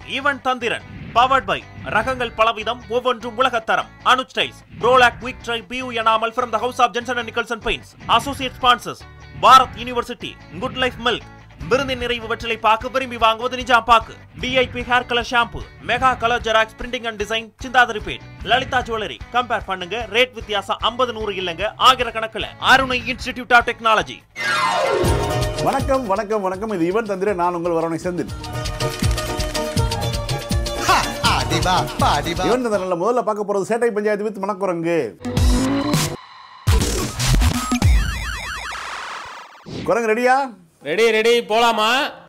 Even தந்திரன் powered by ரகங்கள் பலவிதம் ஒவ்வொன்றும் உலகத்தரம் அனுஜ் ஸ்டைல்ஸ் ப்ரோலாக் quick dry PU enamel from the house of Jenson and Nicholson paints associate sponsors Bharath university good life milk விருந்தின் நிறைவு வெற்றிலை பாக்கு விரும்பி வாங்குவது நிஜாம் பாக்கு DIP hair colour shampoo mega colour xerox printing and design Chintadripet Lalitha jewellery compare பண்ணுங்க rate வித்தியாசம் ஐம்பது நூறு இல்லங்க ஆயிரக்கணக்கில் அருணை இன்ஸ்டிடியூட் ஆஃப் டெக்னாலஜி வணக்கம் வணக்கம் வணக்கம் இது இவன் தந்திர நான் உங்கள் வரவணை செந்தில் அடிவா பாடிவா இவன் தந்திரன்ல முதல்ல பார்க்க போறது சேட்டை பஞ்சாயத்து வித் மணக்குரங்கு குரங்கு ரெடியா ரெடி ரெடி போலாமா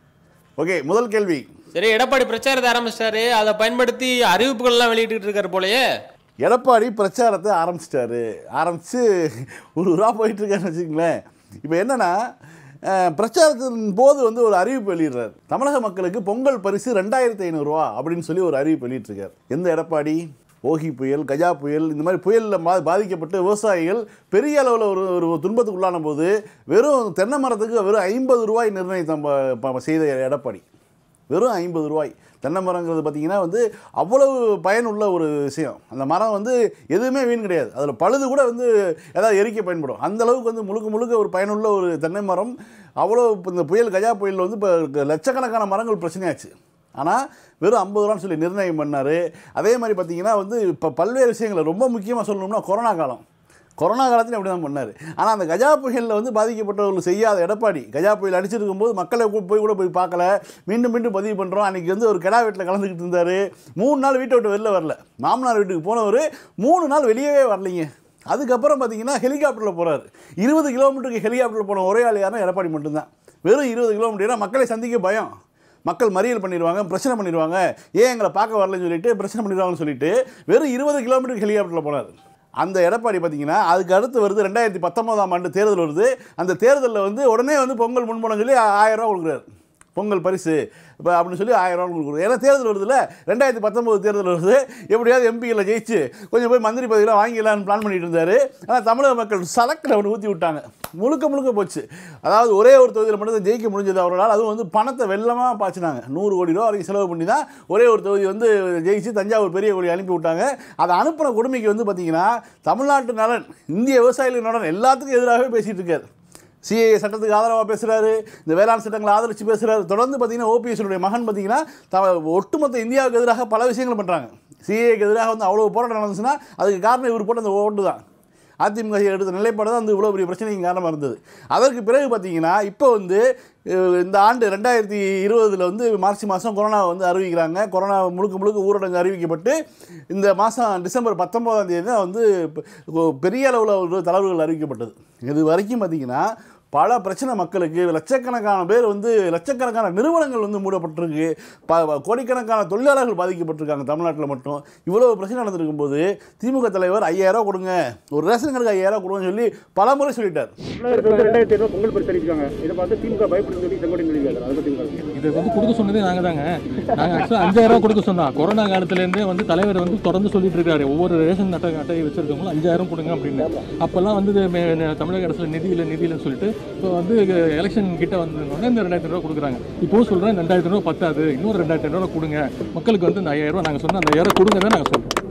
ஓகே முதல் கேள்வி சரி எடப்பாடி பிரச்சாரத்தை ஆரம்பிச்சிட்டாரு அதை பயன்படுத்தி அறிவிப்புகள் எல்லாம் வெளியிட்டு இருக்காரு போலயே எடப்பாடி பிரச்சாரத்தை ஆரம்பிச்சிட்டாரு ஆரம்பிச்சு ஒரு ரூபா போயிட்டு இருக்காருன்னு வச்சுங்களேன் இப்போ என்னன்னா அஹ், பிரச்சாரத்தின் போது வந்து ஒரு அறிவிப்பு வெளியிடுறாரு தமிழக மக்களுக்கு பொங்கல் பரிசு ரெண்டாயிரத்தி ஐநூறுரூவா அப்படின்னு சொல்லி ஒரு அறிவிப்பு வெளியிட்டிருக்காரு எந்த எடப்பாடி ஓகி புயல் கஜா புயல் இந்த மாதிரி புயலில் பா பாதிக்கப்பட்ட விவசாயிகள் பெரிய அளவில் ஒரு ஒரு துன்பத்துக்கு உள்ளான போது வெறும் தென்னை மரத்துக்கு வெறும் ஐம்பது ரூபாய் நிர்ணயித்தம் ப- ப- செய்த எடப்பாடி வெறும் ஐம்பது ரூபாய் தென்னை மரங்கிறது பார்த்தீங்கன்னா வந்து அவ்வளவு பயனுள்ள ஒரு விஷயம் அந்த மரம் வந்து எதுவுமே வீண் கிடையாது அதில் பழுது கூட வந்து ஏதாவது எரிக்க பயன்படும் அந்த அளவுக்கு வந்து முழுக்க முழுக்க ஒரு பயனுள்ள ஒரு தென்னை மரம் அவ்வளோ இப்ப இந்த புயல் கஜா புயலில் வந்து இப்போ லட்சக்கணக்கான மரங்கள் பிரச்சனையாச்சு ஆனால் வெறும் ஐம்பது ரூபான்னு சொல்லி நிர்ணயம் பண்ணார் அதே மாதிரி பார்த்தீங்கன்னா வந்து இப்போ பல்வேறு விஷயங்களை ரொம்ப முக்கியமாக சொல்லணும்னா கொரோனா காலம் கொரோனா காலத்தில் அப்படி தான் பண்ணார் ஆனால் அந்த கஜா புயலில் வந்து பாதிக்கப்பட்டவர்கள் செய்யாத எடப்பாடி கஜா புயல் அடிச்சிருக்கும் போது மக்களை கூ- போய் கூட போய் பார்க்கல மீண்டும் மீண்டும் பதிவு பண்ணுறோம் அன்றைக்கி வந்து ஒரு கெடா வீட்டில் கலந்துக்கிட்டு இருந்தார் மூணு நாள் வீட்டை விட்டு வெளில வரல மாமனார் வீட்டுக்கு போனவர் மூணு நாள் வெளியவே வரலைங்க அதுக்கப்புறம் பார்த்தீங்கன்னா ஹெலிகாப்டரில் போகிறாரு இருபது கிலோமீட்டருக்கு ஹெலிகாப்டரில் போன ஒரே ஆள் யாருன்னா எடப்பாடி மட்டும்தான் வெறும் இருபது கிலோமீட்டர்னா மக்களை சந்திக்க பயம் மக்கள் மறியல் பண்ணிடுவாங்க பிரச்சனை பண்ணிடுவாங்க ஏன் எங்களை பார்க்க வரலன்னு சொல்லிட்டு பிரச்சனை பண்ணிடுவாங்கன்னு சொல்லிட்டு வெறும் இருபது கிலோமீட்டருக்கு ஹெலிகாப்டரில் போனார் அந்த எடப்பாடி பார்த்தீங்கன்னா அதுக்கு அடுத்து வருது ரெண்டாயிரத்தி பத்தொன்பதாம் ஆண்டு தேர்தல் வருது அந்த தேர்தலில் வந்து உடனே வந்து பொங்கல் முன்பணம் சொல்லி ஆயிரம் ரூபா கொடுக்குறாரு பொங்கல் பரிசு இப்போ அப்படின்னு சொல்லி ஆயிரம் ரூபா கொடுக்குறாரு ஏன்னா தேர்தல் வருதுல்ல ரெண்டாயிரத்தி பத்தொம்போது தேர்தல் வருது எப்படியாவது எம்பியில் ஜெயிச்சு கொஞ்சம் போய் மந்திரி பதவியெலாம் வாங்கிடலான்னு பிளான் பண்ணிட்டு இருந்தார் ஆனால் தமிழக மக்கள் சலக்கில் ஒன்று ஊற்றி விட்டாங்க முழுக்க முழுக்க போச்சு அதாவது ஒரே ஒரு தொகுதியில் மட்டும் தான் ஜெயிக்க முடிஞ்சது அவர்களால் அதுவும் வந்து பணத்தை வெள்ளமாக பாய்ச்சினாங்க நூறு கோடி ரூபா வரைக்கும் செலவு பண்ணி தான் ஒரே ஒரு தொகுதி வந்து ஜெயிச்சு தஞ்சாவூர் பெரிய கோடி அனுப்பி விட்டாங்க அதை அனுப்பின கொடுமைக்கு வந்து பார்த்தீங்கன்னா தமிழ்நாட்டு நலன் இந்திய விவசாயிகளின் நலன் எல்லாத்துக்கும் எதிராகவே பேசிகிட்டு இருக்காரு சிஏஏ சட்டத்துக்கு ஆதரவாக பேசுகிறாரு இந்த வேளாண் சட்டங்களை ஆதரித்து பேசுகிறாரு தொடர்ந்து பார்த்தீங்கன்னா ஓபிஎஸ்னுடைய மகன் பார்த்தீங்கன்னா த ஒட்டுமொத்த இந்தியாவுக்கு எதிராக பல விஷயங்கள் பண்ணுறாங்க சிஏஏக்கு எதிராக வந்து அவ்வளோ போராட்டம் நடந்துச்சுன்னா அதுக்கு காரணம் இவர் போட்ட அந்த ஓட்டு தான் அதிமுக எடுத்த நிலைப்பாடு தான் வந்து இவ்வளோ பெரிய பிரச்சனைக்கு காரணமாக இருந்தது அதற்கு பிறகு பார்த்தீங்கன்னா இப்போ வந்து அஹ், இந்த ஆண்டு ரெண்டாயிரத்தி இருபதில் வந்து மார்ச் மாதம் கொரோனா வந்து அறிவிக்கிறாங்க கொரோனா முழுக்க முழுக்க ஊரடங்கு அறிவிக்கப்பட்டு இந்த மாதம் டிசம்பர் பத்தொம்போதாம் தேதி தான் வந்து பெ- பெரிய அளவில் ஒரு தளர்வுகள் அறிவிக்கப்பட்டது இது வரைக்கும் பார்த்தீங்கன்னா பல பிரச்சனை மக்களுக்கு லட்சக்கணக்கான பேர் வந்து லட்சக்கணக்கான நிறுவனங்கள் வந்து மூடப்பட்டிருக்கு ப ப- கோடிக்கணக்கான தொழிலாளர்கள் பாதிக்கப்பட்டிருக்காங்க தமிழ்நாட்டில் மட்டும் இவ்வளோ பிரச்சனை நடந்திருக்கும் போது திமுக தலைவர் ஐயாயிரம் ரூபா கொடுங்க ஒரு ரேஷன் கார்டுக்கு ஐயாயிரம் ரூபா கொடுங்கன்னு சொல்லி பல முறை சொல்லிட்டார் தமிழகத்துக்கு வந்து ரெண்டாயிரத்தி ஐநூறு பொங்கல் பரிசு அறிவிக்காங்க இதை பார்த்து திமுக பயப்படுன்னு சொல்லி செங்கோட்டை சொல்லியிருக்காரு அதை பற்றி உங்களுக்கு இது வந்து கொடுக்க சொன்னதே நாங்கள் தாங்க நாங்கள் ஆக்சுவலாக அஞ்சாயிரம் ரூபா கொடுக்க சொன்னோம் கொரோனா காலத்துலேருந்தே வந்து தலைவர் வந்து தொடர்ந்து சொல்லிட்டு இருக்காரு ஒவ்வொரு ரேஷன் அட்டை அட்டையை வச்சிருக்கவங்களும் அஞ்சாயிரம் கொடுங்க அப்படின்னு அப்போல்லாம் வந்து இது மே- ந- தமிழக அரசில் நிதி இல்லை நிதி இல்லைன்னு சொல்லிட்டு இப்போ வந்து எலெக்ஷன் கிட்ட வந்தோடனே இந்த ரெண்டாயிரத்தி ரூபா கொடுக்குறாங்க இப்போவும் சொல்கிறேன் ரெண்டாயிரத்தி ரூபா பத்தாது இன்னொரு ரெண்டாயிரத்தி ரூபா கொடுங்க மக்களுக்கு வந்து இந்த ஐயாயிரம் ரூபா நாங்கள் சொன்னோம் அந்த ஐயாயிரம் கொடுங்க தான் நாங்கள் சொல்கிறோம்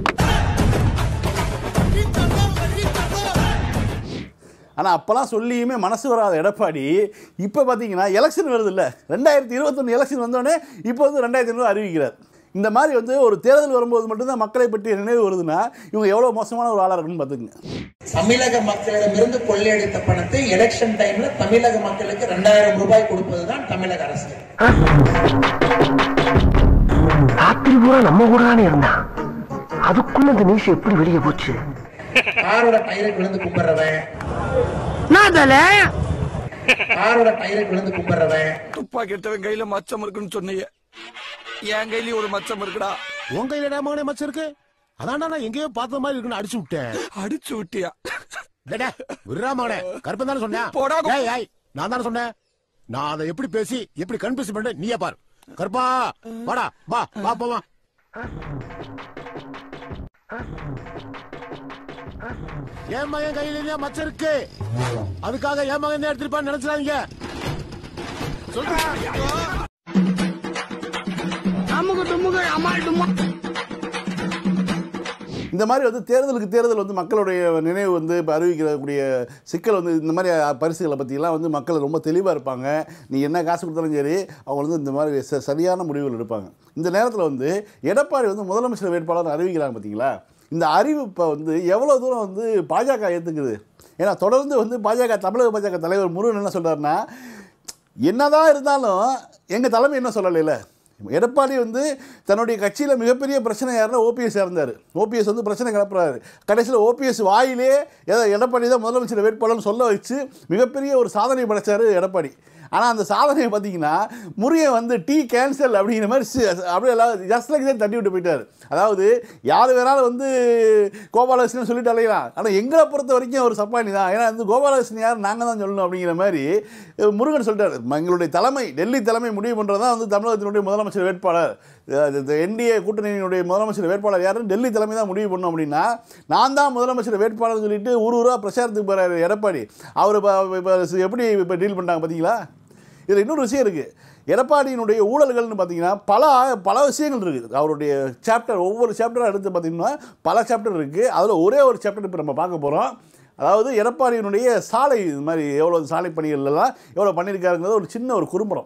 ஆனால் அப்போல்லாம் சொல்லியுமே மனசு வராத எடப்பாடி இப்போ பார்த்தீங்கன்னா எலெக்ஷன் வருது இல்லை ரெண்டாயிரத்தி இருபத்தொன்று எலெக்ஷன் வந்தோடனே இப்போ வந்து ரெண்டாயிரத்தி ஐநூறு அறிவிக்கிறார் இந்த மாதிரி வந்து ஒரு தேர்தல் வரும்போது மட்டும்தான் மக்களை பற்றிய நினைவு வருதுன்னா இவங்க எவ்வளோ மோசமான ஒரு ஆளாக இருக்குன்னு பார்த்துக்குங்க தமிழக மக்களிடமிருந்து கொள்ளையடித்த பணத்தை எலெக்ஷன் டைம்ல தமிழக மக்களுக்கு ரெண்டாயிரம் ரூபாய் கொடுப்பதுதான் தமிழக அரசு ராத்திரி பூரா நம்ம கூட தானே இருந்தான் அதுக்குள்ள இந்த நியூஸ் எப்படி வெளியே போச்சு காரோட டயருக்கு விழுந்து கும்பிடுறவன் நான் காரோட டயருக்கு விழுந்து கும்பிடுறவன் துப்பாக்கி எடுத்தவன் கையில மச்சம் இருக்குன்னு சொன்னீங்க என் கையிலயும் ஒரு மச்சம் இருக்குடா உன் கையில இடமான மச்சம் இருக்கு அதான்டா நான் எங்கேயோ பார்த்த மாதிரி இருக்குன்னு அடிச்சு விட்டேன் அடிச்சு விட்டியா டேடே, விட்றா மகனே கருப்பன் தானே சொன்னேன் போடா. ஏய், ஏய், நான் தானே சொன்னேன் நான் அதை எப்படி பேசி எப்படி கன்ஃபியூஸ் பண்ண நீயே பாரு கருப்பா வாடா வா வா போவா என் மகன் கையில இல்லையா மச்சம் இருக்கு அதுக்காக என் மகன் தான் எடுத்துருப்பான்னு நினைச்சிடாதீங்க சொல்றேன் அமுக துமுக இந்த மாதிரி வந்து தேர்தலுக்கு தேர்தல் வந்து மக்களுடைய நினைவு வந்து இப்போ அறிவிக்கக்கூடிய சிக்கல் வந்து இந்த மாதிரி பரிசுகளை பற்றிலாம் வந்து மக்கள் ரொம்ப தெளிவாக இருப்பாங்க நீ என்ன காசு கொடுத்தாலும் சரி அவங்க வந்து இந்த மாதிரி ச- சரியான முடிவுகள் எடுப்பாங்க இந்த நேரத்தில் வந்து எடப்பாடி வந்து முதலமைச்சர் வேட்பாளர் அறிவிக்கிறாங்க பார்த்தீங்களா இந்த அறிவிப்பை வந்து எவ்வளோ தூரம் வந்து பாஜக ஏற்றுக்குது ஏன்னா தொடர்ந்து வந்து பாஜக தமிழக பாஜக தலைவர் முருகன் என்ன சொல்கிறாருன்னா என்னதான் இருந்தாலும் எங்கள் தலைமை என்ன சொல்லலைல எடப்பாடி வந்து தன்னுடைய கட்சியில் மிகப்பெரிய பிரச்சனை யாருன்னா ஓபிஎஸ் இருந்தார் ஓபிஎஸ் வந்து பிரச்சனை கிளப்புறாரு கடைசியில் ஓபிஎஸ் வாயிலே ஏதோ எடப்பாடி தான் முதலமைச்சர் வேட்பாளர்னு சொல்ல வச்சு மிகப்பெரிய ஒரு சாதனை படைச்சார் எடப்பாடி ஆனால் அந்த சாதனையை பார்த்தீங்கன்னா முருகன் வந்து டீ கேன்சல் அப்படிங்கிற மாதிரி சி- அப்படியே எல்லாம் ஜஸ்ட் லைக் தான் தட்டி விட்டு போயிட்டார் அதாவது யார் வேணாலும் வந்து கோபாலகிருஷ்ணன் சொல்லிட்டு அலையலாம் ஆனால் எங்களை பொறுத்த வரைக்கும் ஒரு சப்பானி தான் ஏன்னா வந்து கோபாலகிருஷ்ணன் யார் நாங்கள் தான் சொல்லணும் அப்படிங்கிற மாதிரி அஹ், முருகன் சொல்லிட்டார் "ம, எங்களுடைய தலைமை டெல்லி தலைமை முடிவு பண்ணுறது தான் வந்து தமிழகத்தினுடைய முதலமைச்சர் வேட்பாளர் என்டிஏ கூட்டணியினுடைய முதலமைச்சர் வேட்பாளர் யாருன்னு டெல்லி தலைமை தான் முடிவு பண்ணோம் அப்படின்னா நான் தான் முதலமைச்சர் வேட்பாளர்னு சொல்லிட்டு ஊர் ஊரா பிரச்சாரத்துக்கு போகிறாரு எடப்பாடி அவர் இப்போ எப்படி இப்போ டீல் பண்ணிட்டாங்க பார்த்தீங்களா இதில் இன்னொரு விஷயம் இருக்குது எடப்பாடியினுடைய ஊழல்கள்னு பார்த்தீங்கன்னா பல பல விஷயங்கள் இருக்குது அவருடைய சாப்டர் ஒவ்வொரு சாப்டராக எடுத்து பார்த்தீங்கன்னா பல சாப்டர் இருக்குது அதில் ஒரே ஒரு சாப்டர் இப்போ நம்ம பார்க்க போகிறோம் அதாவது எடப்பாடியினுடைய சாலை இது மாதிரி எவ்வளோ சாலை பணிகள் எல்லாம் எவ்வளோ பண்ணியிருக்காருங்கிறது ஒரு சின்ன ஒரு குறும்படம்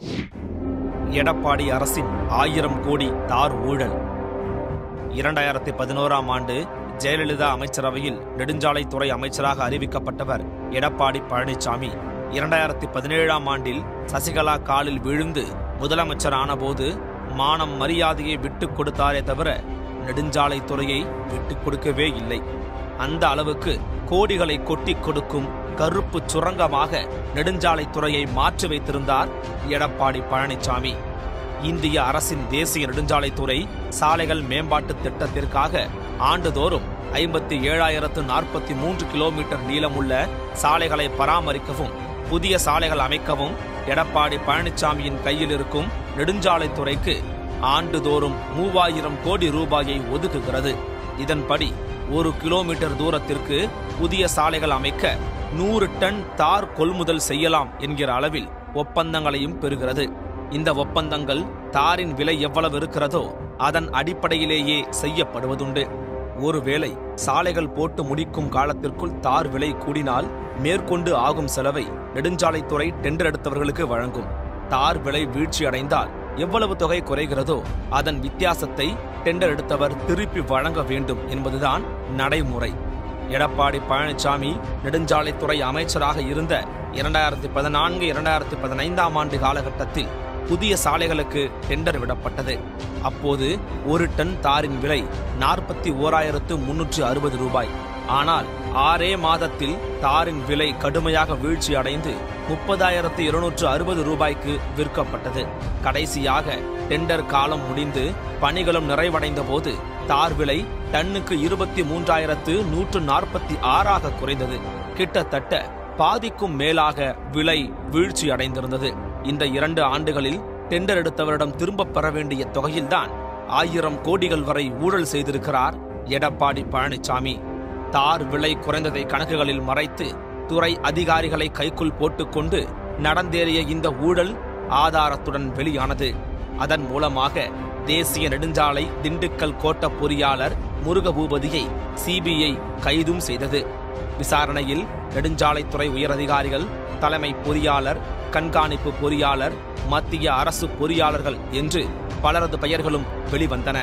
எடப்பாடி அரசின் ஆயிரம் கோடி தார் ஊழல் இரண்டாயிரத்தி பதினோராம் ஆண்டு ஜெயலலிதா அமைச்சரவையில் நெடுஞ்சாலைத்துறை அமைச்சராக அறிவிக்கப்பட்டவர் எடப்பாடி பழனிசாமி இரண்டாயிரத்தி பதினேழாம் ஆண்டில் சசிகலா காலில் விழுந்து முதலமைச்சர் ஆனபோது மானம் மரியாதையை விட்டுக் கொடுத்தாரே தவிர நெடுஞ்சாலைத்துறையை விட்டுக் கொடுக்கவே இல்லை அந்த அளவுக்கு கோடிகளை கொட்டிக் கொடுக்கும் கருப்பு சுரங்கமாக நெடுஞ்சாலைத்துறையை மாற்றி வைத்திருந்தார் எடப்பாடி பழனிசாமி இந்திய அரசின் தேசிய நெடுஞ்சாலைத்துறை சாலைகள் மேம்பாட்டு திட்டத்திற்காக ஆண்டுதோறும் ஐம்பத்தி ஏழாயிரத்து நாற்பத்தி மூன்று கிலோமீட்டர் நீளமுள்ள சாலைகளை பராமரிக்கவும் புதிய சாலைகள் அமைக்கவும் எடப்பாடி பழனிசாமியின் கையில் இருக்கும் நெடுஞ்சாலைத்துறைக்கு ஆண்டுதோறும் மூவாயிரம் கோடி ரூபாயை ஒதுக்குகிறது இதன்படி ஒரு கிலோமீட்டர் தூரத்திற்கு புதிய சாலைகள் அமைக்க நூறு டன் தார் கொள்முதல் செய்யலாம் என்கிற அளவில் ஒப்பந்தங்களையும் பெறுகிறது இந்த ஒப்பந்தங்கள் தாரின் விலை எவ்வளவு இருக்கிறதோ அதன் அடிப்படையிலேயே செய்யப்படுவதுண்டு ஒருவேளை சாலைகள் போட்டு முடிக்கும் காலத்திற்குள் தார் விலை கூடினால் மேற்கொண்டு ஆகும் செலவை நெடுஞ்சாலைத்துறை டெண்டர் எடுத்தவர்களுக்கு வழங்கும் தார் விலை வீழ்ச்சி அடைந்தால் எவ்வளவு தொகை குறைகிறதோ அதன் வித்தியாசத்தை டெண்டர் எடுத்தவர் திருப்பி வழங்க வேண்டும் என்பதுதான் நடைமுறை எடப்பாடி பழனிசாமி நெடுஞ்சாலைத்துறை அமைச்சராக இருந்த இரண்டாயிரத்தி பதினான்கு இரண்டாயிரத்தி பதினைந்தாம் ஆண்டு காலகட்டத்தில் புதிய சாலைகளுக்கு டெண்டர் விடப்பட்டது அப்போது ஒரு டன் தாரின் விலை நாற்பத்தி ஓராயிரத்து முன்னூற்று அறுபது ரூபாய் ஆனால் ஆறே மாதத்தில் தாரின் விலை கடுமையாக வீழ்ச்சி அடைந்து முப்பதாயிரத்து இருநூற்று அறுபது ரூபாய்க்கு விற்கப்பட்டது கடைசியாக டெண்டர் காலம் முடிந்து பணிகளும் நிறைவடைந்த போது தார் விலை டன்னுக்கு இருபத்தி மூன்றாயிரத்து நூற்று நாற்பத்தி ஆறாக குறைந்தது கிட்டத்தட்ட பாதிக்கும் மேலாக விலை வீழ்ச்சி அடைந்திருந்தது இந்த இரண்டு ஆண்டுகளில் டெண்டர் எடுத்தவரிடம் திரும்பப் பெற வேண்டிய தொகையில்தான் ஆயிரம் கோடிகள் வரை ஊழல் செய்திருக்கிறார் எடப்பாடி பழனிசாமி தார் விலை குறைந்ததை கணக்குகளில் மறைத்து துறை அதிகாரிகளை கைக்குள் போட்டுக்கொண்டு நடந்தேறிய இந்த ஊழல் ஆதாரத்துடன் வெளியானது அதன் மூலமாக தேசிய நெடுஞ்சாலை திண்டுக்கல் கோட்ட பொறியாளர் முருகபூபதியை சிபிஐ கைதும் செய்தது விசாரணையில் நெடுஞ்சாலைத்துறை உயரதிகாரிகள் தலைமை பொறியாளர் கண்காணிப்பு பொறியாளர் மத்திய அரசு பொறியாளர்கள் என்று பலரது பெயர்களும் வெளிவந்தன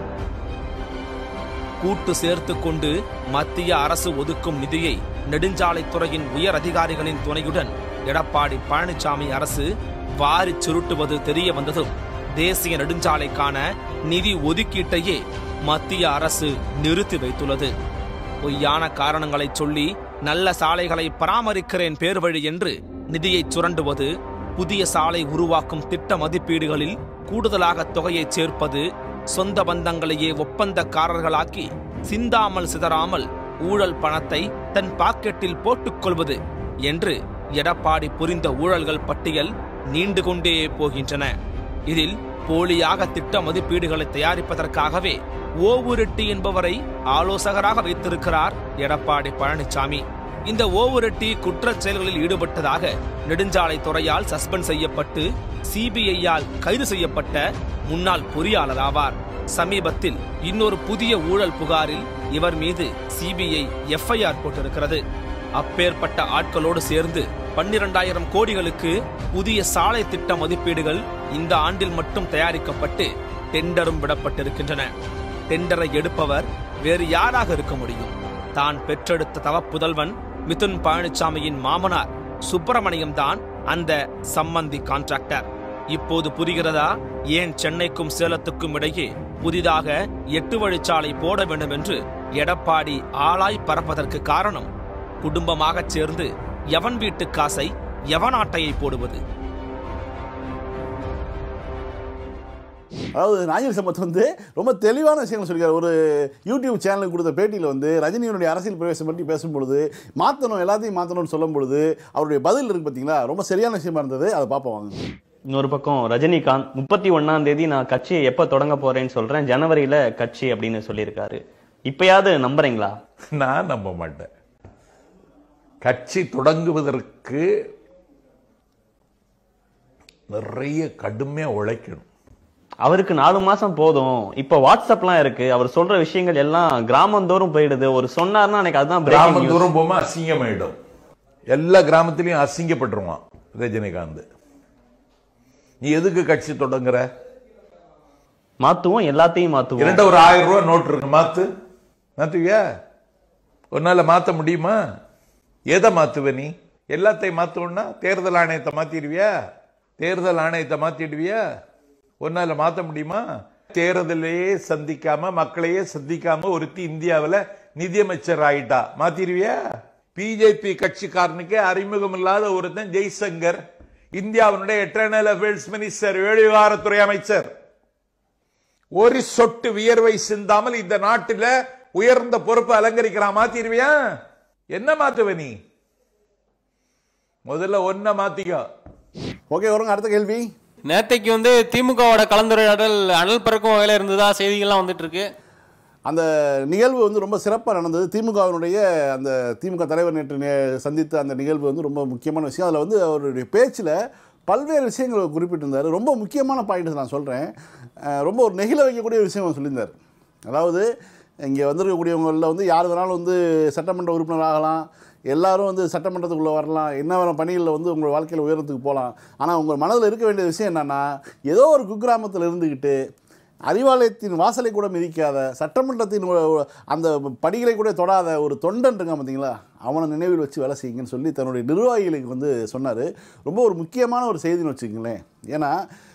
கூட்டு சேர்த்து கொண்டு மத்திய அரசு ஒதுக்கும் நிதியை நெடுஞ்சாலைத்துறையின் உயர் அதிகாரிகளின் துணையுடன் எடப்பாடி பழனிசாமி அரசு வாரி சுருட்டுவது தெரிய வந்ததும் தேசிய நெடுஞ்சாலைக்கான நிதி ஒதுக்கீட்டையே மத்திய அரசு நிறுத்தி வைத்துள்ளது பொய்யான காரணங்களை சொல்லி நல்ல சாலைகளை பராமரிக்கிறேன் பேர் வழி என்று நிதியை சுரண்டுவது புதிய சாலை உருவாக்கும் திட்ட மதிப்பீடுகளில் கூடுதலாக தொகையை சேர்ப்பது சொந்த பந்தங்களையே ஒப்பந்தக்காரர்களாக்கி சிந்தாமல் சிதறாமல் ஊழல் பணத்தை தன் பாக்கெட்டில் போட்டுக்கொள்வது என்று எடப்பாடி புரிந்த ஊழல்கள் பட்டியல் நீண்டு கொண்டே போகின்றன இதில் போலியாக திட்ட மதிப்பீடுகளை தயாரிப்பதற்காகவே ஓவுரெட்டி என்பவரை ஆலோசகராக வைத்திருக்கிறார் எடப்பாடி பழனிசாமி இந்த ஓவுரெட்டி குற்றச் செயல்களில் ஈடுபட்டதாக நெடுஞ்சாலை துறையால் சஸ்பெண்ட் செய்யப்பட்டு சிபிஐயால் கைது செய்யப்பட்ட முன்னாள் பொறியாளர் ஆவார் சமீபத்தில் இன்னொரு புதிய ஊழல் புகாரில் இவர் மீது சிபிஐ எஃப்ஐஆர் போட்டிருக்கிறது அப்பேற்பட்ட ஆட்களோடு சேர்ந்து பன்னிரண்டாயிரம் கோடிகளுக்கு புதிய சாலை திட்ட மதிப்பீடுகள் இந்த ஆண்டில் மட்டும் தயாரிக்கப்பட்டு டெண்டரும் விடப்பட்டிருக்கின்றன டெண்டரை எடுப்பவர் வேறு யாராக இருக்க முடியும் தான் பெற்றெடுத்த தவப்புதல்வன் மிதுன் பழனிசாமியின் மாமனார் சுப்பிரமணியம் தான் அந்த சம்மந்தி கான்ட்ராக்டர் இப்போது புரிகிறதா ஏன் சென்னைக்கும் சேலத்துக்கும் இடையே புதிதாக எட்டு வழிச்சாலை போட வேண்டும் என்று எடப்பாடி ஆளாய் பறப்பதற்கு காரணம் குடும்பமாகச் சேர்ந்து எவன் வீட்டு காசை எவன் ஆட்டையை போடுவது அதாவது நாஞ்சில் சம்பத் வந்து ரொம்ப தெளிவான விஷயங்கள் சொல்லியிருக்காரு ஒரு யூடியூப் சேனலுக்கு கொடுத்த பேட்டியில் வந்து ரஜினியினுடைய அரசியல் பிரவேசம் பற்றி பேசும்பொழுது மாற்றணும் எல்லாத்தையும் மாற்றணும்னு சொல்லும் பொழுது அவருடைய பதில் இருக்கு பார்த்தீங்களா ரொம்ப சரியான விஷயமா இருந்தது அதை பார்ப்போம் வாங்க இன்னொரு பக்கம் ரஜினிகாந்த் முப்பத்தி ஒன்னாம் தேதி நான் கட்சியை எப்ப தொடங்க போறேன்னு சொல்றேன் ஜனவரியில கட்சி அப்படின்னு சொல்லியிருக்காரு இப்பயாவது நம்புறீங்களா நான் நம்ப மாட்டேன் கட்சி தொடங்குவதற்கு நிறைய கடுமையா உழைக்கணும் அவருக்கு நாலு மாசம் போதும் இப்ப வாட்ஸ்அப்லாம் இருக்கு அவர் சொல்ற விஷயங்கள் எல்லாம் கிராமந்தோறும் போயிடுது ஒரு சொன்னார்னா எனக்கு அதுதான் breaking கிராமம் news. தூரம் போமா அசிங்கமாயிடும் எல்லா கிராமத்திலையும் அசிங்கப்பட்டுருவான் ரஜினிகாந்த் நீ எதுக்கு கட்சி தொடங்குற மாத்துவோம் எல்லாத்தையும் மாத்துவோம் இரண்டு ஒரு ஆயிரம் ரூபாய் நோட்டு இருக்கு மாத்து மாத்துவியா ஒரு நாள்ல மாத்த முடியுமா எதை மாத்துவ நீ எல்லாத்தையும் மாத்தணும்னா தேர்தல் ஆணையத்தை மாத்திடுவியா தேர்தல் ஆணையத்தை மாத்திடுவியா ஒரு நாள்ல மாத்த முடியுமா தேர்தலையே சந்திக்காம மக்களையே சந்திக்காம ஒருத்தி இந்தியாவுல நிதியமைச்சர் ஆயிட்டா மாத்திடுவியா பிஜேபி கட்சிக்காரனுக்கே அறிமுகம் இல்லாத ஒருத்தன் ஜெய்சங்கர் இந்தியாவினுடைய எட்டர்னல் அஃபேர்ஸ் மினிஸ்டர் வெளிவாரத்துறை அமைச்சர் ஒரு சொட்டு வியர்வை சிந்தாமல் இந்த நாட்டில உயர்ந்த பொறுப்பு அலங்கரிக்கிறான் மாத்திருவியா என்ன மாத்துவ நீ முதல்ல ஒன்ன மாத்திக்கோ ஓகே வருங்க அடுத்த கேள்வி நேத்தைக்கு வந்து திமுகவோட கலந்துரையாடல் அனல் பறக்கும் வகையில் இருந்ததா செய்திகள்லாம் வந்துட்டு இருக்கு அந்த நிகழ்வு வந்து ரொம்ப சிறப்பாக நடந்தது திமுகவினுடைய அந்த திமுக தலைவர் நேற்று நே- சந்தித்த அந்த நிகழ்வு வந்து ரொம்ப முக்கியமான விஷயம் அதில் வந்து அவருடைய பேச்சில் பல்வேறு விஷயங்களை குறிப்பிட்டிருந்தார் ரொம்ப முக்கியமான பாயிண்ட்ஸ் நான் சொல்கிறேன் ரொம்ப ஒரு நெகிழ வைக்கக்கூடிய விஷயம் அவர் சொல்லியிருந்தார் அதாவது இங்கே வந்திருக்கக்கூடியவங்களில் வந்து யார் வேணாலும் வந்து சட்டமன்ற உறுப்பினர் ஆகலாம் எல்லாரும் வந்து சட்டமன்றத்துக்குள்ளே வரலாம் என்ன வேற பணிகளில் வந்து உங்கள் வாழ்க்கையில் உயரத்துக்கு போகலாம் ஆனால் உங்கள் மனதில் இருக்க வேண்டிய விஷயம் என்னென்னா ஏதோ ஒரு குக்கிராமத்தில் இருந்துக்கிட்டு அறிவாலயத்தின் வாசலை கூட மிதிக்காத சட்டமன்றத்தின் ஒ- ஒ- அந்த படிகளை கூட தொடாத ஒரு தொண்டன் இருக்கான் பார்த்தீங்களா அவனை நினைவில் வச்சு வேலை செய்யுங்கன்னு சொல்லி தன்னுடைய நிர்வாகிகளுக்கு வந்து சொன்னார் ரொம்ப ஒரு முக்கியமான ஒரு செய்தின்னு வச்சுக்கங்களேன் ஏன்னா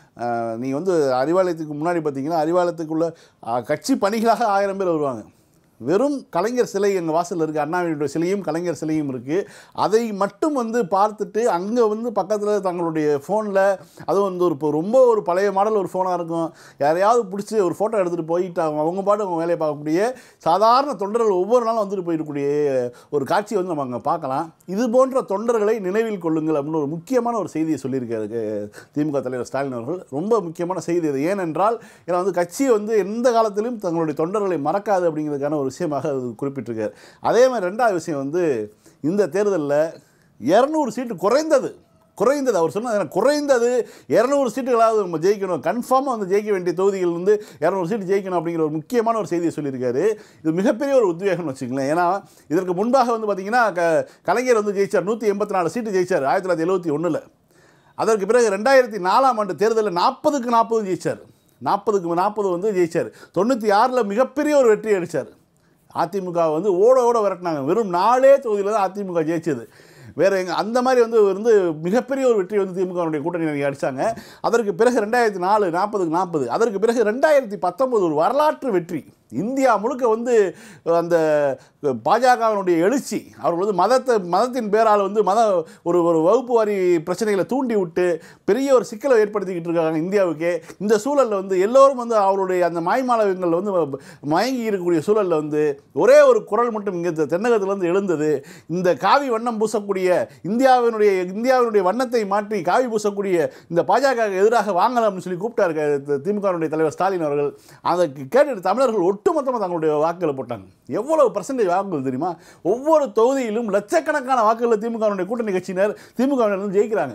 நீ வந்து அறிவாலயத்துக்கு முன்னாடி பார்த்தீங்கன்னா அறிவாலயத்துக்குள்ள அஹ், கட்சி பணிகளாக ஆயிரம் பேர் வருவாங்க வெறும் கலைஞர் சிலை எங்கள் வாசலில் இருக்குது அண்ணாவினுடைய சிலையும் கலைஞர் சிலையும் இருக்குது அதை மட்டும் வந்து பார்த்துட்டு அங்கே வந்து பக்கத்தில் தங்களுடைய ஃபோனில் அதுவும் வந்து ஒரு இப்போ ரொம்ப ஒரு பழைய மாடல் ஒரு ஃபோனாக இருக்கும் யாரையாவது பிடிச்சி ஒரு ஃபோட்டோ எடுத்துகிட்டு போயிட்டு அவங்க அவங்க பாட்டு அவங்க வேலையை பார்க்கக்கூடிய சாதாரண தொண்டர்கள் ஒவ்வொரு நாளும் வந்துட்டு போயிருக்கக்கூடிய ஒரு காட்சியை வந்து நம்ம அங்கே பார்க்கலாம் இது போன்ற தொண்டர்களை நினைவில் கொள்ளுங்கள் அப்படின்னு ஒரு முக்கியமான ஒரு செய்தியை சொல்லியிருக்காரு அஹ், திமுக தலைவர் ஸ்டாலின் அவர்கள் ரொம்ப முக்கியமான செய்தி அது ஏனென்றால் ஏன்னா வந்து கட்சி வந்து எந்த காலத்திலும் தங்களுடைய தொண்டர்களை மறக்காது அப்படிங்கிறதுக்கான ஒரு விஷயமாக அது குறிப்பிட்டிருக்காரு அதே மாதிரி ரெண்டாவது விஷயம் வந்து இந்த தேர்தலில் இரநூறு சீட்டு குறைந்தது குறைந்தது அவர் சொன்னது குறைந்தது இரநூறு சீட்டுகளாவது நம்ம ஜெயிக்கணும் கன்ஃபார்மாக வந்து ஜெயிக்க வேண்டிய தொகுதிகள் வந்து இரநூறு சீட்டு ஜெயிக்கணும் அப்படிங்கிற ஒரு முக்கியமான ஒரு செய்தியை சொல்லியிருக்காரு இது மிகப்பெரிய ஒரு உத்வேகம்னு வச்சுங்களேன் ஏன்னா இதற்கு முன்பாக வந்து பார்த்தீங்கன்னா க கலைஞர் வந்து ஜெயிச்சார் நூற்றி எண்பத்தி நாலு சீட்டு ஜெயிச்சார் ஆயிரத்தி தொள்ளாயிரத்தி எழுபத்தி ஒன்றில் அதற்கு பிறகு ரெண்டாயிரத்தி நாலாம் ஆண்டு தேர்தலில் நாற்பதுக்கு நாற்பது ஜெயிச்சார் நாற்பதுக்கு நாற்பது வந்து ஜெயிச்சார் தொண்ணூற்றி ஆறில் மிகப்பெரிய ஒரு வெற்றி அடித்தார் அதிமுக வந்து ஓட ஓட விரட்டினாங்க வெறும் நாலே தொகுதியில் தான் அதிமுக ஜெயிச்சது வேற எங்க அந்த மாதிரி வந்து வந்து மிகப்பெரிய ஒரு வெற்றி வந்து திமுகவுடைய கூட்டணி அடிச்சாங்க அதற்கு பிறகு ரெண்டாயிரத்தி நாலு நாற்பதுக்கு நாற்பது அதற்கு பிறகு ரெண்டாயிரத்தி பத்தொன்பது ஒரு வரலாற்று வெற்றி இந்தியா முழுக்க வந்து அந்த பாஜகவினுடைய எழுச்சி அவர்கள் வந்து மதத்தை மதத்தின் பேரால் வந்து மத ஒரு ஒரு வகுப்பு வாரி பிரச்சனைகளை தூண்டி விட்டு பெரிய ஒரு சிக்கலை ஏற்படுத்திக்கிட்டு இருக்காங்க இந்தியாவுக்கே இந்த சூழலில் வந்து எல்லோரும் வந்து அவருடைய அந்த மாய்மாலவங்கள் வந்து மயங்கி இருக்கக்கூடிய சூழலில் வந்து ஒரே ஒரு குரல் மட்டும் இங்கே தென்னகத்திலிருந்து எழுந்தது இந்த காவி வண்ணம் பூசக்கூடிய இந்தியாவினுடைய இந்தியாவினுடைய வண்ணத்தை மாற்றி காவி பூசக்கூடிய இந்த பாஜக எதிராக வாங்கலாம்னு சொல்லி கூப்பிட்டாரு திமுகவுடைய தலைவர் ஸ்டாலின் அவர்கள் அதை கேட்டுட்டு தமிழர்கள் ஒட்டுமொத்தமாக தங்களுடைய வாக்குகளை போட்டாங்க எவ்வளவு பர்சன்டேஜ் வாக்குகள் தெரியுமா ஒவ்வொரு தொகுதியிலும் லட்சக்கணக்கான வாக்குகளை திமுகவுடைய கூட்டணி கட்சியினர் திமுகவினர் ஜெயிக்கிறாங்க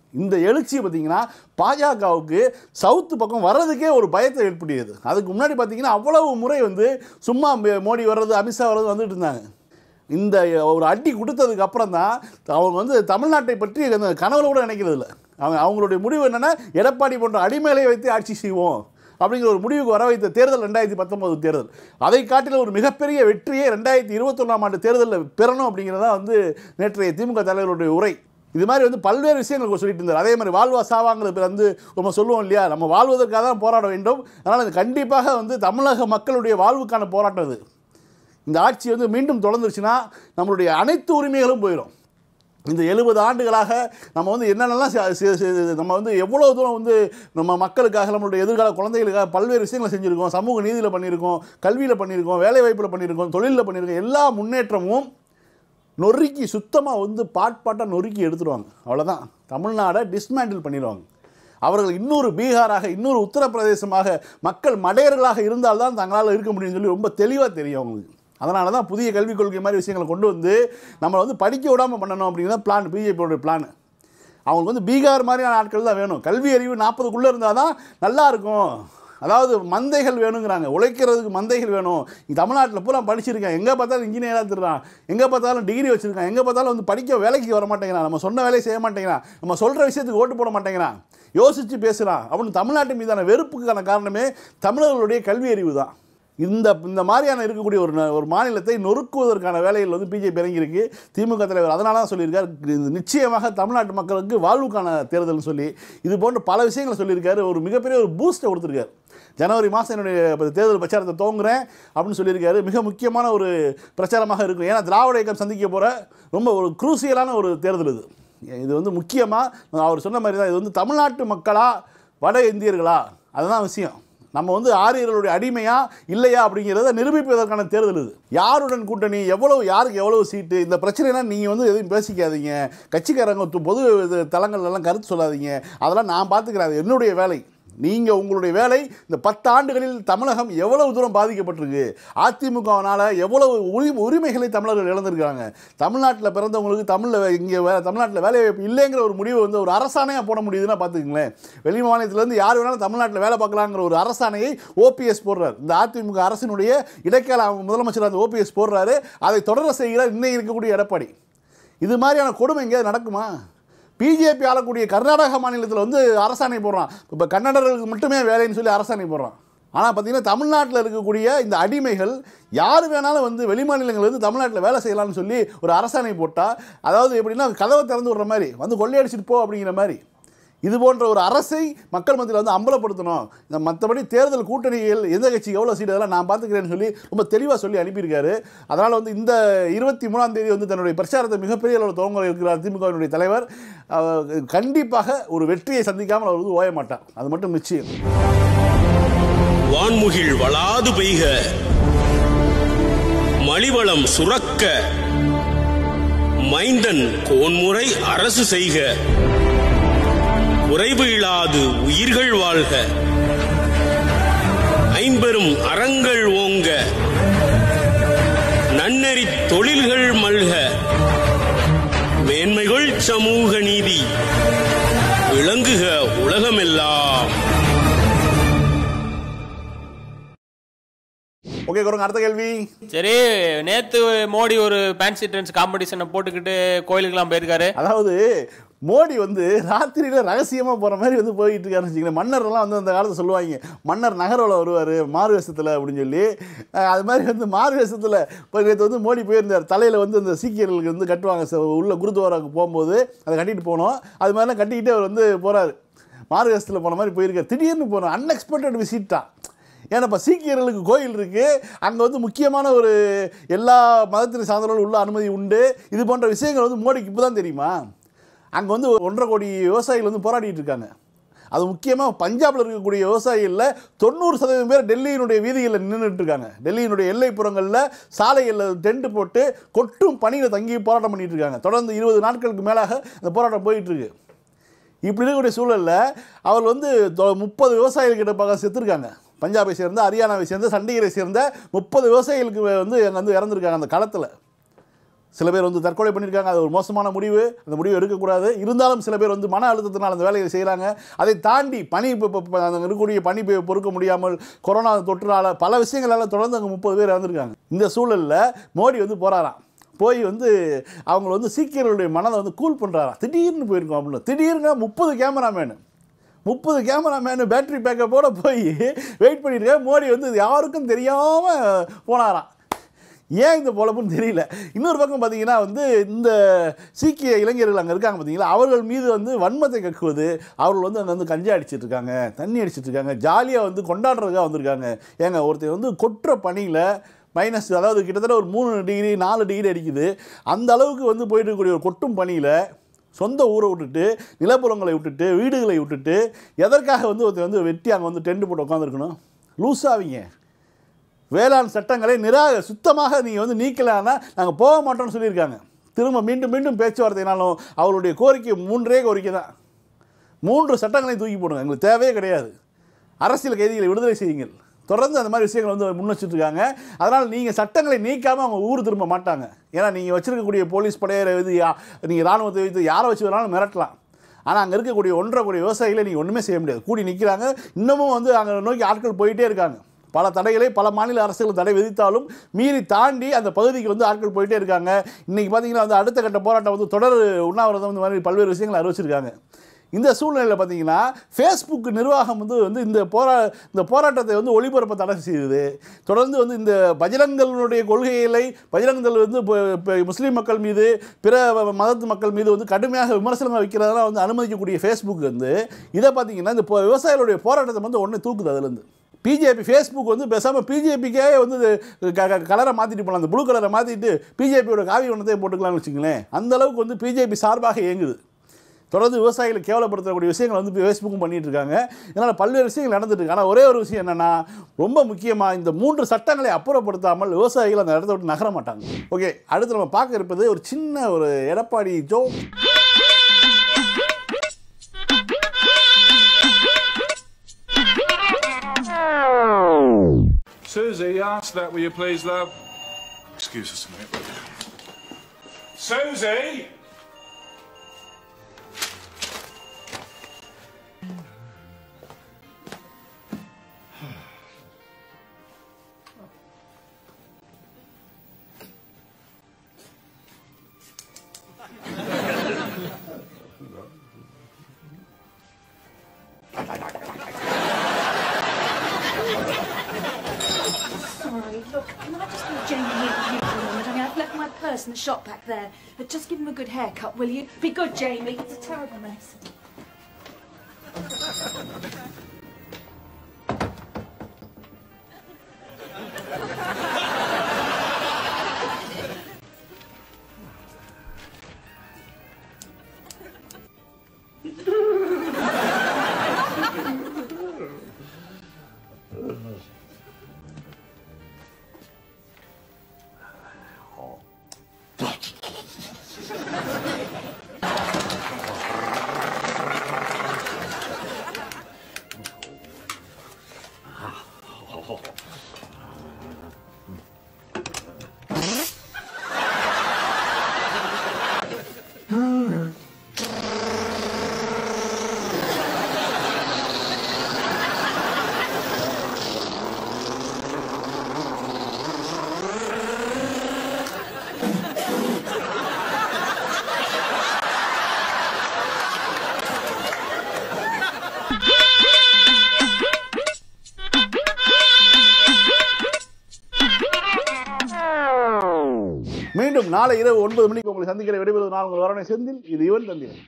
இந்த எழுச்சி பார்த்தீங்கன்னா பாஜகவுக்கு சவுத்து பக்கம் வர்றதுக்கே ஒரு பயத்தை ஏற்படுத்தியது அதுக்கு முன்னாடி பார்த்தீங்கன்னா அவ்வளவு முறை வந்து சும்மா ம- மோடி வர்றது அமித்ஷா வர்றது வந்துட்டு இருந்தாங்க இந்த ஒரு அடி கொடுத்ததுக்கு அப்புறம் தான் அவங்க வந்து தமிழ்நாட்டை பற்றி அந்த கனவுல கூட நினைக்கிறது இல்லை அவங்க அவங்களுடைய முடிவு என்னென்னா எடப்பாடி போன்ற அடிமேலை வைத்து ஆட்சி செய்வோம் அப்படிங்கிற ஒரு முடிவுக்கு வர வைத்த தேர்தல் ரெண்டாயிரத்தி பத்தொன்பது தேர்தல் அதை காட்டிலும் ஒரு மிகப்பெரிய வெற்றியை ரெண்டாயிரத்தி இருபத்தொன்னாம் ஆண்டு தேர்தலில் பெறணும் அப்படிங்கிறதா வந்து நேற்றைய திமுக தலைவருடைய உரை இது மாதிரி வந்து பல்வேறு விஷயங்கள் சொல்லிட்டு இருந்தார் அதே மாதிரி வாழ்வா சாவாங்கிறது வந்து நம்ம சொல்லுவோம் இல்லையா நம்ம வாழ்வதற்காக தான் போராட வேண்டும் அதனால் இது கண்டிப்பாக வந்து தமிழக மக்களுடைய வாழ்வுக்கான போராட்டம் இது இந்த ஆட்சி வந்து மீண்டும் தொடர்ந்துருச்சுன்னா நம்மளுடைய அனைத்து உரிமைகளும் போயிடும் இந்த எழுபது ஆண்டுகளாக நம்ம வந்து என்னென்னலாம் செ- செ- செ- நம்ம வந்து எவ்வளோ தூரம் வந்து நம்ம மக்களுக்காக நம்மளுடைய எதிர்கால குழந்தைகளுக்காக பல்வேறு விஷயங்களை செஞ்சுருக்கோம் சமூக நீதியில் பண்ணியிருக்கோம் கல்வியில் பண்ணியிருக்கோம் வேலைவாய்ப்பில் பண்ணியிருக்கோம் தொழிலில் பண்ணியிருக்கோம் எல்லா முன்னேற்றமும் நொறுக்கி சுத்தமாக வந்து பாட் பாட்டாக நொறுக்கி எடுத்துருவாங்க அவ்வளோதான் தமிழ்நாடை டிஸ்மேண்டில் பண்ணிடுவாங்க அவர்கள் இன்னொரு பீகாராக இன்னொரு உத்தரப்பிரதேசமாக மக்கள் மடையர்களாக இருந்தால்தான் தங்களால் இருக்க முடியும்னு சொல்லி ரொம்ப தெளிவாக தெரியும் அவங்களுக்கு அதனால தான் புதிய கல்விக் கொள்கை மாதிரி விஷயங்களை கொண்டு வந்து நம்மளை வந்து படிக்க விடாமல் பண்ணணும் அப்படிங்கிறத பிளான் பிஜேபியோட பிளான் அவங்களுக்கு வந்து பீகார் மாதிரியான ஆட்கள் தான் வேணும் கல்வி அறிவு நாற்பதுக்குள்ளே இருந்தால் தான் நல்லா இருக்கும் அதாவது மந்தைகள் வேணுங்கிறாங்க உழைக்கிறதுக்கு மந்தைகள் வேணும் இங்க தமிழ்நாட்டில் பூரா படிச்சிருக்கேன் எங்கே பார்த்தாலும் இன்ஜினியராக திருறான் எங்கே பார்த்தாலும் டிகிரி வச்சிருக்கான் எங்கே பார்த்தாலும் வந்து படிக்க வேலைக்கு வர மாட்டேங்கிறான் நம்ம சொன்ன வேலையை செய்ய மாட்டேங்கிறான் நம்ம சொல்கிற விஷயத்துக்கு ஓட்டு போட மாட்டேங்கிறான் யோசித்து பேசுகிறான் அப்படின்னு தமிழ்நாட்டு மீதான வெறுப்புக்கான காரணமே தமிழர்களுடைய கல்வி அறிவு தான் இந்த இந்த மாதிரியான இருக்கக்கூடிய ஒரு ந- ஒரு மாநிலத்தை நொறுக்குவதற்கான வேலையில் வந்து பிஜேபி இறங்கியிருக்கு திமுக தலைவர் அதனால தான் சொல்லியிருக்கார் இது நிச்சயமாக தமிழ்நாட்டு மக்களுக்கு வாழ்வுக்கான தேர்தல்னு சொல்லி இது போன்ற பல விஷயங்களை சொல்லியிருக்காரு ஒரு மிகப்பெரிய ஒரு பூஸ்ட்டை கொடுத்துருக்காரு ஜனவரி மாதம் என்னுடைய ப- தேர்தல் பிரச்சாரத்தை துவங்குறேன் அப்படின்னு சொல்லியிருக்காரு மிக முக்கியமான ஒரு பிரச்சாரமாக இருக்கும் ஏன்னா திராவிட இயக்கம் சந்திக்க போகிற ரொம்ப ஒரு குரூசியலான ஒரு தேர்தல் இது இது வந்து முக்கியமாக அவர் சொன்ன மாதிரி தான் இது வந்து தமிழ்நாட்டு மக்களா வட இந்தியர்களா அதுதான் விஷயம் நம்ம வந்து ஆரியர்களுடைய அடிமையா இல்லையா அப்படிங்கிறத நிரூபிப்பதற்கான தேர்தல் இது யாருடன் கூட்டணி எவ்வளவு யாருக்கு எவ்வளவு சீட்டு இந்த பிரச்சனைலாம் நீங்கள் வந்து எதுவும் பேசிக்காதீங்க கட்சிக்காரங்க து- பொது இது தளங்கள்லாம் கருத்து சொல்லாதீங்க அதெல்லாம் நான் பார்த்துக்கிறேன் அது என்னுடைய வேலை நீங்கள் உங்களுடைய வேலை இந்த பத்து ஆண்டுகளில் தமிழகம் எவ்வளவு தூரம் பாதிக்கப்பட்டிருக்கு அதிமுகவினால் எவ்வளவு உரி உரிமைகளை தமிழர்கள் இழந்திருக்காங்க தமிழ்நாட்டில் பிறந்தவங்களுக்கு தமிழில் இங்கே வே தமிழ்நாட்டில் வேலை வாய்ப்பு இல்லைங்கிற ஒரு முடிவு வந்து ஒரு அரசாணையாக போட முடியுதுன்னா பார்த்துக்குங்களேன் வெளி மாநிலத்திலேருந்து யார் வேணாலும் தமிழ்நாட்டில் வேலை பார்க்கலாங்கிற ஒரு அரசாணையை ஓபிஎஸ் போடுறார் இந்த அதிமுக அரசினுடைய இடைக்கால முதலமைச்சர் அந்த ஓபிஎஸ் போடுறாரு அதை தொடர செய்கிறார் இன்னைக்கு இருக்கக்கூடிய எடப்பாடி இது மாதிரியான கொடுமை எங்கேயாவது நடக்குமா பிஜேபி ஆளக்கூடிய கர்நாடக மாநிலத்தில் வந்து அரசாணை போடுறான் இப்போ கன்னடர்களுக்கு மட்டுமே வேலைன்னு சொல்லி அரசாணை போடுறான் ஆனால் பார்த்தீங்கன்னா தமிழ்நாட்டில் இருக்கக்கூடிய இந்த அடிமைகள் யார் வேணாலும் வந்து வெளிமாநிலங்கள் வந்து தமிழ்நாட்டில் வேலை செய்யலாம்னு சொல்லி ஒரு அரசாணை போட்டால் அதாவது எப்படின்னா கதவை திறந்து விடுற மாதிரி வந்து கொள்ளையடிச்சிட்டு போ அப்படிங்கிற மாதிரி இது போன்ற ஒரு அரசை மக்கள் மத்தியில் வந்து அம்பலப்படுத்தணும் இந்த மற்றபடி தேர்தல் கூட்டணிகள் எந்த கட்சி எவ்வளோ சீட் அதெல்லாம் நான் பார்த்துக்கிறேன்னு சொல்லி ரொம்ப தெளிவாக சொல்லி அனுப்பியிருக்காரு அதனால் வந்து இந்த இருபத்தி மூணாம் தேதி வந்து தன்னுடைய பிரச்சாரத்தை மிகப்பெரிய அளவில் துவங்க இருக்கிறார் திமுகவினுடைய தலைவர் அவர் கண்டிப்பாக ஒரு வெற்றியை சந்திக்காமல் அவர் வந்து ஓய மாட்டார் அது மட்டும் நிச்சயம் வான்முகில் வளாது பெய்க மலிவளம் சுரக்க மைந்தன் கோன்முறை அரசு செய்க குறைவு இல்லாது உயிர்கள் வாழ்க ஐம்பெரும் அறங்கள் ஓங்க நன்னெறி தொழில்கள் மல்க மேன்மைகள் சமூக நீதி விளங்குக உலகமெல்லாம் ஓகே குரங்க அடுத்த கேள்வி சரி நேத்து மோடி ஒரு ஃபேன்சி ட்ரெண்ட்ஸ் காம்படிஷனை போட்டுக்கிட்டு கோயிலுக்கெல்லாம் போயிருக்காரு அதாவது மோடி வந்து ராத்திரியில் ரகசியமாக போகிற மாதிரி வந்து போயிட்டு இருக்காருன்னு வச்சுக்கோங்களேன் மன்னர்லாம் வந்து அந்த காலத்தில் சொல்லுவாங்க மன்னர் நகரோல வருவார் மாறு வேஷத்தில் அப்படின்னு சொல்லி அஹ் அது மாதிரி வந்து மாறு வேஷத்தில் இப்போ நேற்று வந்து மோடி போயிருந்தார் தலையில் வந்து அந்த சீக்கியர்களுக்கு வந்து கட்டுவாங்க ச- உள்ள குருத்வாராவுக்கு போகும்போது அதை கட்டிட்டு போனோம் அது மாதிரிலாம் கட்டிக்கிட்டே அவர் வந்து போகிறாரு மாறு வேஷத்தில் போன மாதிரி போயிருக்கார் திடீர்னு போனோம் அன்எக்ஸ்பெக்டட் விசிட் தான் ஏன்னா இப்போ சீக்கியர்களுக்கு கோயில் இருக்குது அங்கே வந்து முக்கியமான ஒரு எல்லா மதத்தினை சார்ந்தவர்களும் உள்ள அனுமதி உண்டு இது போன்ற விஷயங்கள் வந்து மோடிக்கு இப்போ தான் தெரியுமா அங்கே வந்து ஒன்றரை கோடி விவசாயிகள் வந்து போராடிட்டு இருக்காங்க அது முக்கியமாக பஞ்சாபில் இருக்கக்கூடிய விவசாயிகளில் தொண்ணூறு சதவீதம் பேர் டெல்லியினுடைய வீதிகளில் நின்றுட்டு இருக்காங்க டெல்லியினுடைய எல்லைப்புறங்களில் சாலைகளில் டென்ட் போட்டு கொட்டும் பணியில் தங்கி போராட்டம் பண்ணிட்டு இருக்காங்க தொடர்ந்து இருபது நாட்களுக்கு மேலாக அந்த போராட்டம் போயிட்டு இருக்கு இப்படி இருக்கக்கூடிய சூழலில் அவர் வந்து தொ- முப்பது விவசாயிகள் கிட்ட பக்கம் செத்துருக்காங்க பஞ்சாபை சேர்ந்த ஹரியானாவை சேர்ந்த சண்டிகரை சேர்ந்த முப்பது விவசாயிகளுக்கு வந்து அங்கே வந்து இறந்துருக்காங்க அந்த களத்தில் சில பேர் வந்து தற்கொலை பண்ணியிருக்காங்க அது ஒரு மோசமான முடிவு அந்த முடிவு எடுக்கக்கூடாது இருந்தாலும் சில பேர் வந்து மன அழுத்தத்தினால் அந்த வேலையை செய்கிறாங்க அதை தாண்டி பனி இப்போ இப்போ அங்கே இருக்கக்கூடிய பனி பெ- பொறுக்க முடியாமல் கொரோனா தொற்றுனால பல விஷயங்களால் தொடர்ந்து அங்கே முப்பது பேர் இறந்துருக்காங்க இந்த சூழலில் மோடி வந்து போகிறாராம் போய் வந்து அவங்க வந்து சீக்கியர்களுடைய மனதை வந்து கூல் பண்ணுறாராம் திடீர்னு போயிருக்கோம் அப்படின்னு திடீர்னு முப்பது கேமராமேனு முப்பது கேமராமேனு பேட்டரி பேக்கப்போட போய் வெயிட் பண்ணியிருக்கேன் மோடி வந்து இது யாருக்கும் தெரியாமல் போனாராம் ஏன் இந்த பொழப்புன்னு தெரியல இன்னொரு பக்கம் பார்த்தீங்கன்னா வந்து இந்த சீக்கிய இளைஞர்கள் அங்கே இருக்காங்க பார்த்தீங்களா அவர்கள் மீது வந்து வன்மத்தை கக்குவது அவர்கள் வந்து அங்கே வந்து கஞ்சா அடிச்சிட்டு இருக்காங்க தண்ணி அடிச்சிட்டு இருக்காங்க ஜாலியாக வந்து கொண்டாடுறதுக்காக வந்திருக்காங்க ஏங்க ஒருத்தர் வந்து கொட்டுற பணியில் மைனஸ் அதாவது கிட்டத்தட்ட ஒரு மூணு டிகிரி நாலு டிகிரி அடிக்குது அந்த அளவுக்கு வந்து போயிட்டு இருக்கக்கூடிய ஒரு கொட்டும் பணியில் சொந்த ஊரை விட்டுட்டு நிலப்புறங்களை விட்டுட்டு வீடுகளை விட்டுட்டு எதற்காக வந்து ஒருத்தர் வந்து வெட்டி அங்கே வந்து டென்ட் போட்டு உட்காந்துருக்கணும் லூஸாவீங்க வேளாண் சட்டங்களை நிராக சுத்தமாக நீங்கள் வந்து நீக்கலான்னா நாங்கள் போக மாட்டோம்னு சொல்லியிருக்காங்க திரும்ப மீண்டும் மீண்டும் பேச்சுவார்த்தைனாலும் அவருடைய கோரிக்கை மூன்றே கோரிக்கை தான் மூன்று சட்டங்களையும் தூக்கி போடுங்க எங்களுக்கு தேவையே கிடையாது அரசியல் கைதிகளை விடுதலை செய்யுங்கள் தொடர்ந்து அந்த மாதிரி விஷயங்கள் வந்து முன் வச்சுட்டு இருக்காங்க அதனால் நீங்கள் சட்டங்களை நீக்காமல் அவங்க ஊர் திரும்ப மாட்டாங்க ஏன்னா நீங்கள் வச்சிருக்கக்கூடிய போலீஸ் படையரை இது யா- நீங்கள் ராணுவத்தை வைத்து யாரை வச்சு வேணாலும் மிரட்டலாம் ஆனால் அங்கே இருக்கக்கூடிய ஒன்றரை கோடி விவசாயிகளை நீங்கள் ஒன்றுமே செய்ய முடியாது கூடி நிற்கிறாங்க இன்னமும் வந்து அங்கே நோக்கி ஆட்கள் போயிட்டே இருக்காங்க பல தடைகளை பல மாநில அரசுகள் தடை விதித்தாலும் மீறி தாண்டி அந்த பகுதிக்கு வந்து ஆட்கள் போயிட்டே இருக்காங்க இன்றைக்கி பார்த்தீங்கன்னா வந்து அடுத்த கட்ட போராட்டம் வந்து தொடர் உண்ணாவிரதம் இந்த மாதிரி பல்வேறு விஷயங்களை அறிவிச்சிருக்காங்க இந்த சூழ்நிலையில் பார்த்தீங்கன்னா ஃபேஸ்புக் நிர்வாகம் வந்து வந்து இந்த போரா இந்த போராட்டத்தை வந்து ஒளிபரப்ப தடை செய்தது தொடர்ந்து வந்து இந்த பஜரங்களுடைய கொள்கைகளை பஜரங்கள் வந்து இப்போ இப்போ முஸ்லீம் மக்கள் மீது பிற மதத்து மக்கள் மீது வந்து கடுமையாக விமர்சனங்கள் வைக்கிறதெல்லாம் வந்து அனுமதிக்கக்கூடிய ஃபேஸ்புக் வந்து இதை பார்த்தீங்கன்னா இந்த போ- விவசாயிகளுடைய போராட்டத்தை வந்து ஒன்று தூக்குது அதுலேருந்து பிஜேபி ஃபேஸ்புக் வந்து பேசாமல் பிஜேபிக்கே வந்து இது க- க- கலரை மாற்றிட்டு போகலாம் அந்த ப்ளூ கலரை மாற்றிட்டு பிஜேபியோட காவி வண்ணத்தை போட்டுக்கலாம்னு வச்சுங்களேன் அந்த அளவுக்கு வந்து பிஜேபி சார்பாக இயங்குது தொடர்ந்து விவசாயிகளை கேவலப்படுத்தக்கூடிய விஷயங்கள் வந்து ஃபேஸ்புக்கும் பண்ணிட்டு இருக்காங்க இதனால் பல்வேறு விஷயங்கள் நடந்துட்டு இருக்கு ஆனால் ஒரே ஒரு விஷயம் என்னன்னா ரொம்ப முக்கியமாக இந்த மூன்று சட்டங்களை அப்புறப்படுத்தாமல் விவசாயிகள் அந்த இடத்த விட்டு நகர மாட்டாங்க ஓகே அடுத்து நம்ம பார்க்க இருப்பது ஒரு சின்ன ஒரு எடப்பாடி ஜோ Susie, ask that, will you please, love? Excuse us a minute. Susie! Sorry, look, can I just leave Jamie here with you for a moment? I mean, I've left my purse in the shop back there. But just give him a good haircut, will you? Be good, Jamie. It's a terrible mess. மீண்டும் நாளை இரவு ஒன்பது மணிக்கு உங்களை சந்திக்கிற விடைபெறுவது நான் உங்கள் வரவணை செந்தில் இது இவன் தந்திரன்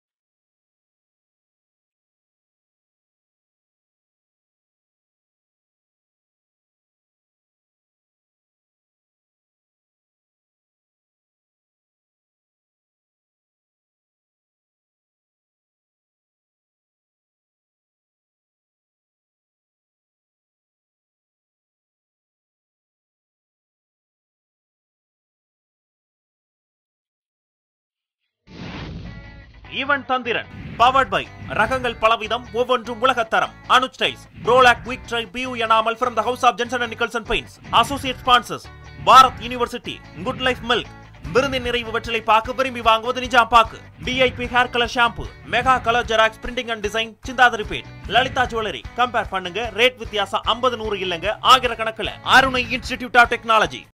ஈவன் தந்திரன் பவர்ட் பை ரகங்கள் பலவிதம் ஒவ்வொன்றும் உலகத்தரம் அனு ஸ்டைல்ஸ் ரோலாக் quick dry PU enamel from the house of Jenson and Nicholson paints associate sponsors Bharath university good life milk விருந்தின் நிறைவு வெற்றிலை பாக்கு விரும்பி வாங்குவது நிஜாம் பாக்கு DIP hair colour shampoo mega colour xerox printing and design Chintadripet Lalitha jewellery compare பண்ணுங்க rate வித்தியாசம் ஐம்பது நூறு இல்லங்க ஆகிற கணக்குல அருணை இன்ஸ்டிடியூட் ஆஃப் டெக்னாலஜி